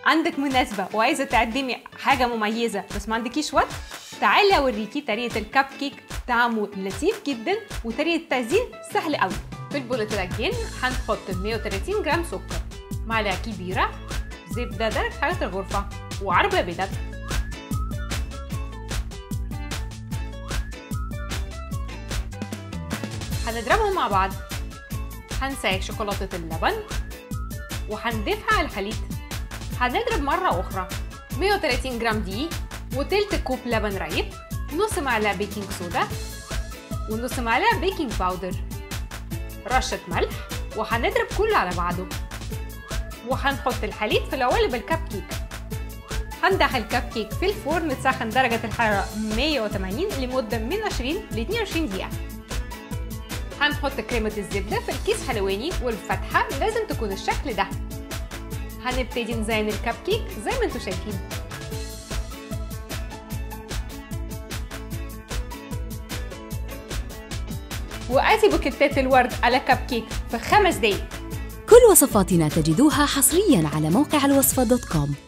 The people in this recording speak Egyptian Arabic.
عندك مناسبة وعايزة تقدمي حاجة مميزة بس ما عندكيش وقت تعالي اوريكي طريقة الكب كيك طعمه لطيف جدا وطريقة التخزين سهل قوي في البولة العجين هنحط 130 جرام سكر معلقة كبيرة زبدة درجة حرارة الغرفة وعربة بيضات هنضربهم مع بعض هنسيح شوكولاتة اللبن وهنضيفها على الخليط هنضرب مرة أخرى 130 جرام دقيق وتلت كوب لبن رايب نص معلقة بيكنج صودا ونص معلقة بيكنج باودر رشة ملح وهنضرب كله على بعضه وهنحط الحليب في القوالب الكب كيك هندخل الكب كيك في الفرن تسخن درجة الحرارة 180 لمدة من 20 ل 22 دقيقة هنحط كريمة الزبدة في الكيس حلواني والفتحة لازم تكون الشكل ده هنبتدي نزين الكب كيك زي ما انتوا شايفين وآتي بوكيتات الورد على كب كيك في خمس دقايق كل وصفاتنا تجدوها حصريا على موقع الوصفة دوت كوم